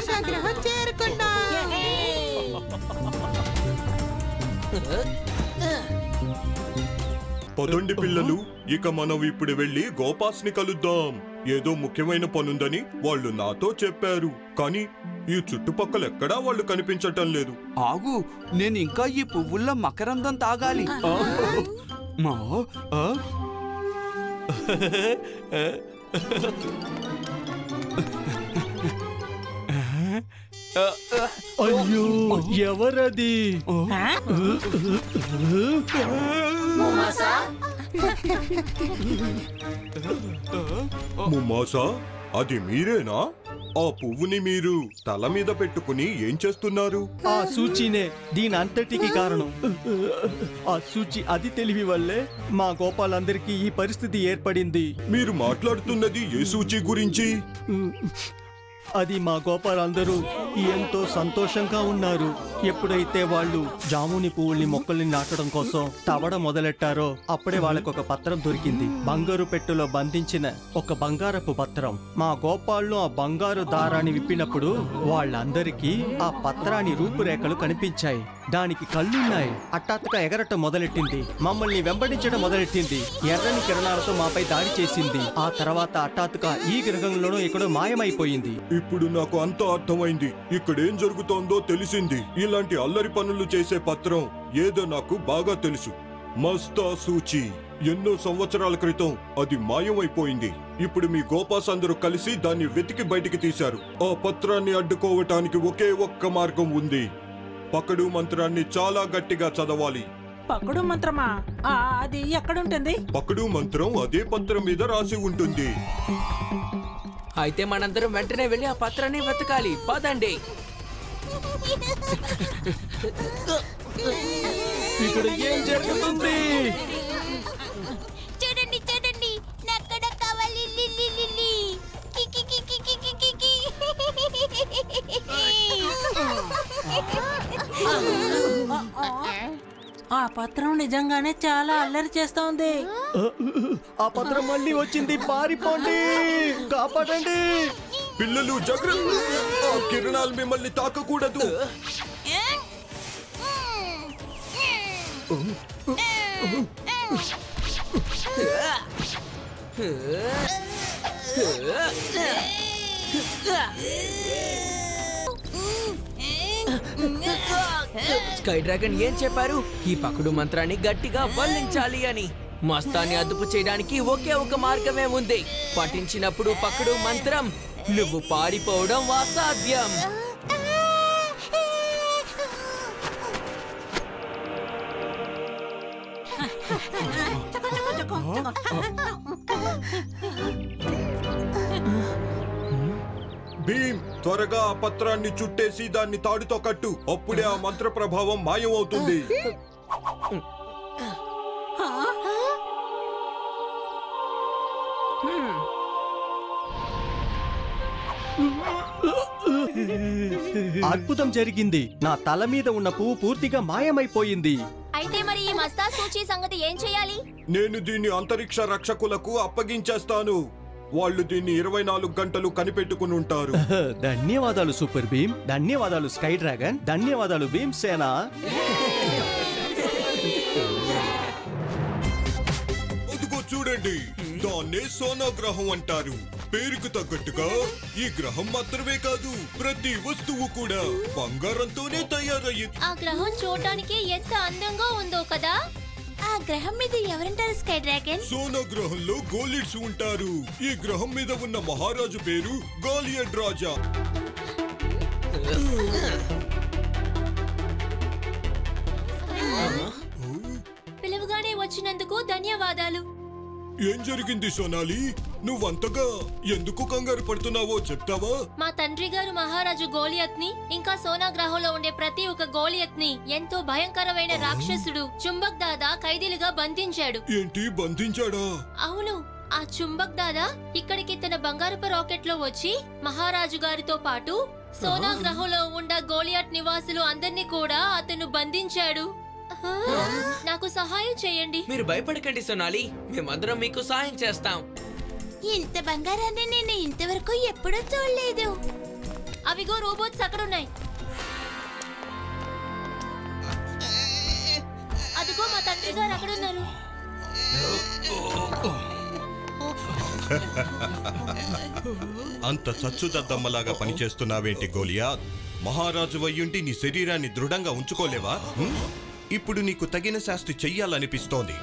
స్వగ్రహం చేరుకున్నాం పదండి పిల్లలు ఇక మనం ఇప్పుడు వెళ్ళి గోపాస్ని కలుద్దాం ఏదో ముఖ్యమైన పనుందని వాళ్ళు నాతో చెప్పారు కానీ ఈ చుట్టుపక్కల ఎక్కడా వాళ్ళు కనిపించటం లేదు ఆగు నేను ఇంకా ఈ పువ్వుల్లో మకరందం తాగాలి ఆ, మా ఆ? ఆ, ఆ, అయ్యో ఎవరది ముమ్మాసా అది మీరేనా ఆ పువ్వుని మీరు తల మీద పెట్టుకుని ఏం చేస్తున్నారు ఆ సూచినే దీని అంతటికి కారణం ఆ సూచి అది తెలివి వల్లే మా గోపాలందరికీ ఈ పరిస్థితి ఏర్పడింది మీరు మాట్లాడుతున్నది ఏ సూచి గురించి అది మా గోపాలందరూ ఎంతో సంతోషంగా ఉన్నారు ఎప్పుడైతే వాళ్ళు జాముని పువ్వుల్ని మొక్కల్ని నాటడం కోసం తవ్వడం మొదలెట్టారో అప్పుడే వాళ్ళకు ఒక పత్రం దొరికింది బంగారు పెట్టెలో బంధించిన ఒక బంగారపు పత్రం మా గోపాళ్ళు ఆ బంగారు దారాన్ని విప్పినప్పుడు వాళ్ళందరికీ ఆ పత్రాన్ని రూపురేఖలు కనిపించాయి దానికి కళ్ళున్నాయి హఠాత్తుగా ఎగరటం మొదలెట్టింది మమ్మల్ని వెంబడించడం మొదలెట్టింది ఎర్రని కిరణాలతో మాపై దాడి చేసింది ఆ తర్వాత హఠాత్తుగా ఈ గ్రహంలోనూ ఎక్కడో మాయమైపోయింది ఇప్పుడు నాకు అంతా అర్థమైంది ఇక్కడేం జరుగుతోందో తెలిసింది ఇలాంటి అల్లరి పనులు చేసే పత్రం ఏదో నాకు బాగా తెలుసు మస్తా సూచి ఎన్నో సంవత్సరాల క్రితం అది మాయమైపోయింది ఇప్పుడు మీ గోపాస్ అందరూ కలిసి దాన్ని వెతికి బయటికి తీశారు ఆ పత్రాన్ని అడ్డుకోవటానికి ఒకే ఒక్క మార్గం ఉంది పకడు మంత్రాన్ని చాలా గట్టిగా చదవాలి పక్కడు మంత్రమా ఆ, అది ఎక్కడుంటుంది పకడు మంత్రం అదే పత్రం మీద రాసి ఉంటుంది అయితే మనందరం వెంటనే వెళ్ళి ఆ పత్రాన్ని వెతకాలి పదండి ఇక్కడ ఏం జరుగుతుంది చూడండి చూడండి నాకు కూడా కావాలి లిల్లీ లిల్లీ కికి కికి కికి కికి ఆ పత్రం నిజంగానే చాలా అల్లరి చేస్తోంది ఆ పత్రం మళ్ళీ వచ్చింది పారిపోండి కాపాడండి పిల్లలు జాగ్రత్త ఆ కిరణాలు మిమ్మల్ని తాకకూడదు స్కై డ్రాగన్ ఏం చెప్పారు ఈ పకడు మంత్రాన్ని గట్టిగా వల్లించాలి అని మస్తాన్ని అదుపు చేయడానికి ఒకే ఒక మార్గమే ఉంది పఠించినప్పుడు పకడు మంత్రం నువ్వు పారిపోవడం అసాధ్యం భీమ్ త్వరగా ఆ పత్రాన్ని చుట్టేసి దాన్ని తాడుతో కట్టు అప్పుడే ఆ మంత్ర ప్రభావం మాయమవుతుంది అద్భుతం జరిగింది నా తల మీద ఉన్న పువ్వు పూర్తిగా మాయమైపోయింది అయితే మరి ఈ మస్తా సూచి సంగతి ఏం చేయాలి నేను దీన్ని అంతరిక్ష రక్షకులకు అప్పగించేస్తాను వాళ్ళు దీన్ని ఇరవై నాలుగు గంటలు కనిపెట్టుకుని ఉంటారు ధన్యవాదాలు సూపర్ భీమ్ ధన్యవాదాలు స్కై డ్రాగన్ ధన్యవాదాలు భీమ్ సేన అదిగో చూడండి దాన్నే సోనా గ్రహం అంటారు పేరుకు తగ్గట్టుగా ఈ గ్రహం మాత్రమే కాదు ప్రతి వస్తువు కూడా బంగారంతోనే తయారయ్యింది ఆ గ్రహం చూడడానికి ఎంత అందంగా ఉందో కదా ఆ గ్రహం మీద ఎవరుంటారు స్కై డ్రాగన్ సోనా గ్రహంలో గోలిడ్స్ ఉంటారు ఈ గ్రహం మీద ఉన్న మహారాజు పేరు గాలియడ్ రాజా పిలువగానే వచ్చినందుకు ధన్యవాదాలు ఏం జరిగింది సోనాలి నువ్వంతగా ఎందుకు కంగారు పడుతున్నావో చెప్తావా మా తండ్రి గారు మహారాజు గోలియత్ ని ఇంకా సోనా గ్రహంలో ఉండే ప్రతి ఒక్క గోలియత్ ని ఎంతో భయంకరమైన రాక్షసుడు చుంబక్ దాదా ఖైదీలుగా బంధించాడు ఏంటి బంధించాడా అవును ఆ చుంబక్ దాదా ఇక్కడికి తన బంగారపు రాకెట్ లో వచ్చి మహారాజు గారితో పాటు సోనా గ్రహంలో ఉన్న గోలియాట్ నివాసులు అందరినీ కూడా అతను బంధించాడు నాకు సహాయం చేయండి మీరు భయపడకండి సోనాలి మేమందరం మీకు సాయం చేస్తాం ఇంత బంగారాన్ని నేను ఇంతవరకు ఎప్పుడూ చూడలేదు అవిగో రోబోట్స్ అక్కడ ఉన్నాయి అదిగో మా తండ్రి గారు అక్కడ ఉన్నారు అంత చచ్చుదద్దమ్మలాగా పనిచేస్తున్నావేంటి గోలియాత్ మహారాజు అయ్యుండి నీ శరీరాన్ని దృఢంగా ఉంచుకోలేవా హ్మ్? ఇప్పుడు నీకు తగిన శాస్తి చెయ్యాలనిపిస్తోంది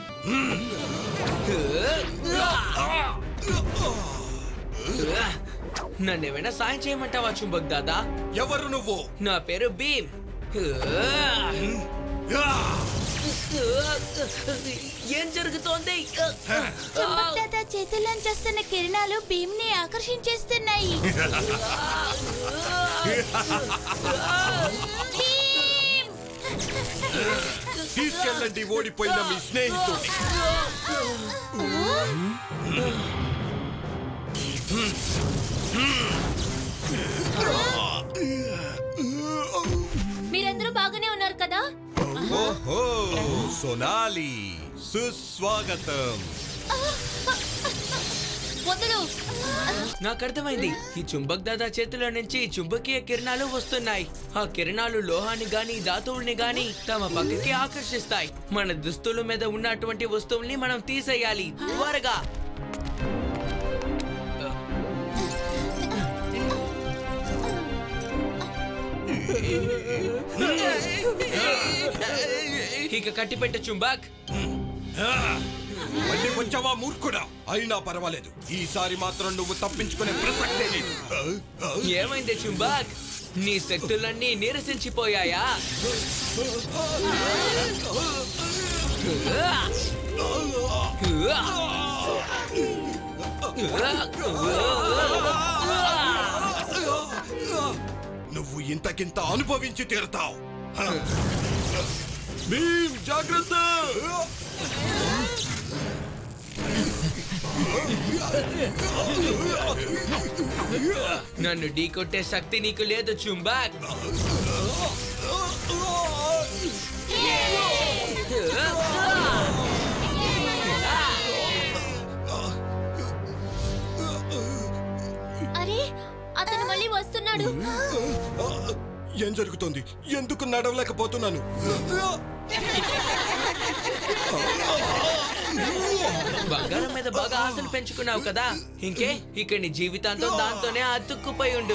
నన్నేమైనా సాయం చేయమంటావా చుంబక్ దాదా ఎవరు నువ్వు నా పేరు భీమ్ ఏం జరుగుతోంది చుంబక్ చేతుల్లోంచి వస్తున్న కిరణాలు భీమ్ ని ఆకర్షించేస్తున్నాయి భీమ్! తీసుకెళ్ళండి ఓడిపోయిన మీ స్నేహితుడిని మీరందరూ బాగానే ఉన్నారు కదా ఓహో సోనాలి సుస్వాగతం వదులు నాకు అర్థమైంది ఈ చుంబక్ దాదా చేతిలో నుంచి చుంబకీయ కిరణాలు వస్తున్నాయి ఆ కిరణాలు లోహాన్ని గాని ధాతువుల్ని గాని తమ పక్కకి ఆకర్షిస్తాయి మన దుస్తుల మీద ఉన్నటువంటి వస్తువుల్ని మనం తీసేయాలి త్వరగా ఇక కట్టిపెట్ట చుంబక్ మళ్ళీ వచ్చావా మూర్ఖుడా అయినా పర్వాలేదు ఈసారి మాత్రం నువ్వు తప్పించుకునే ప్రసక్తే లేదు ఏమైంది చుంబక్ నీ శక్తులన్నీ నీరసించిపోయాయా నువ్వు ఇంతకింత అనుభవించి తీరుతావు భీమ్ జాగ్రత్త నన్ను ఢీకొట్టే శక్తి నీకు లేదు చుంబక్ అరే అతను మళ్ళీ వస్తున్నాడు ఏం జరుగుతోంది ఎందుకు నడవలేకపోతున్నాను బంగారం మీద బాగా ఆశలు పెంచుకున్నావు కదా ఇంకే ఇక నీ జీవితాంతం దాంతోనే అతుక్కుపోయి ఉండు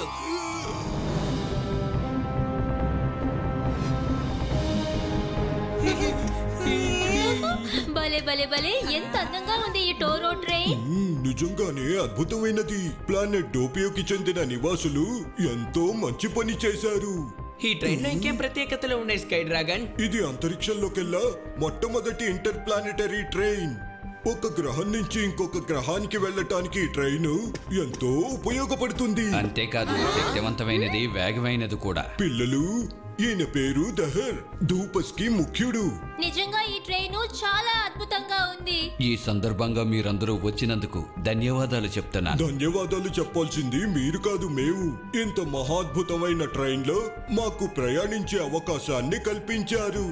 భలే భలే భలే ఎంత అందంగా ఉంది ఈ టోరో ట్రైన్ మ్మ్, నిజంగానే అద్భుతమైనది ప్లానెట్ డోపియోకి చెందిన నివాసులు ఎంతో మంచి పని చేశారు ఈ ట్రైన్ లో ఇంకేం ప్రత్యేకతలు ఉన్నాయి స్కై డ్రాగన్ ఇది అంతరిక్షంలోకెల్లా మొట్టమొదటి ఇంటర్ ప్లానెటరీ ట్రైన్ ఒక గ్రహం నుంచి ఇంకొక గ్రహానికి వెళ్ళటానికి ఈ ట్రైన్ ఎంతో ఉపయోగపడుతుంది అంతేకాదు శక్తివంతమైనది వేగమైనది కూడా పిల్లలు ఈయన పేరు దహర్ ధూపస్ కి ముఖ్యుడు నిజంగా ఈ ట్రైన్ చాలా అద్భుతంగా ఉంది ఈ సందర్భంగా మీరందరూ వచ్చినందుకు ధన్యవాదాలు చెప్తున్నాను ధన్యవాదాలు చెప్పాల్సింది మీరు కాదు మేము ఇంత మహాద్భుతమైన ట్రైన్ లో మాకు ప్రయాణించే అవకాశాన్ని కల్పించారు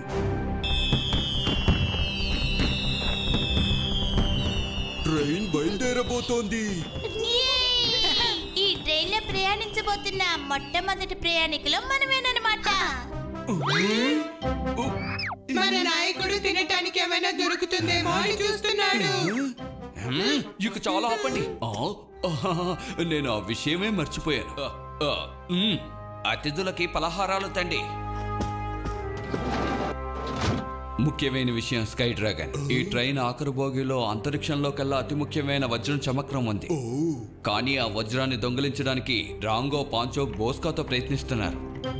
ట్రైన్ బయలుదేరబోతోంది ఈ ట్రైన్ లో ప్రయాణించబోతున్న మొట్టమొదటి ప్రయాణికులు మనమేనమాట మన నాయకుడు తినటానికి ఏమైనా దొరుకుతుందేమో అని చూస్తున్నాడు హ్మ్, ఇక చాలా ఆపండి ఆ, ఆహా, నేను ఆ విషయమే మర్చిపోయాను ఆ, ఆ, మ్, అతిథులకి పలహారాలు తండి ముఖ్యమైన విషయం స్కై డ్రాగన్ ఈ ట్రైన్ ఆఖరు బోగిలో అంతరిక్షంలో కల్లా అతి ముఖ్యమైన వజ్రం చమక్రం ఉంది కానీ ఆ వజ్రాన్ని దొంగిలించడానికి రాంగో పాంచో బోస్కాతో ప్రయత్నిస్తున్నారు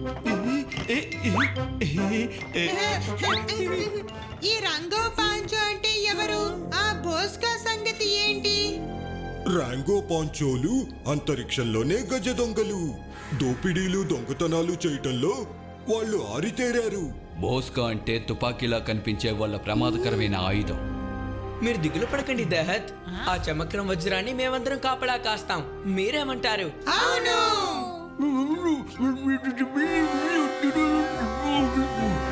ఈ రంగో పాంచో అంటే ఎవరు ఆ బోస్కా సంగతి ఏంటి రాంగో పాంచోలు అంతరిక్షంలోనే గజ దొంగలు దోపిడీలు దొంగతనాలు చేయటంలో వాళ్ళు ఆరితేరారు బోస్కా అంటే తుపాకీలా కనిపించే వాళ్ళ ప్రమాదకరమైన ఆయుధం మీరు దిగులు పడకండి దహత్ ఆ చమక్రం వజ్రాన్ని మేమందరం కాపలా కాస్తాం మీరేమంటారు అవును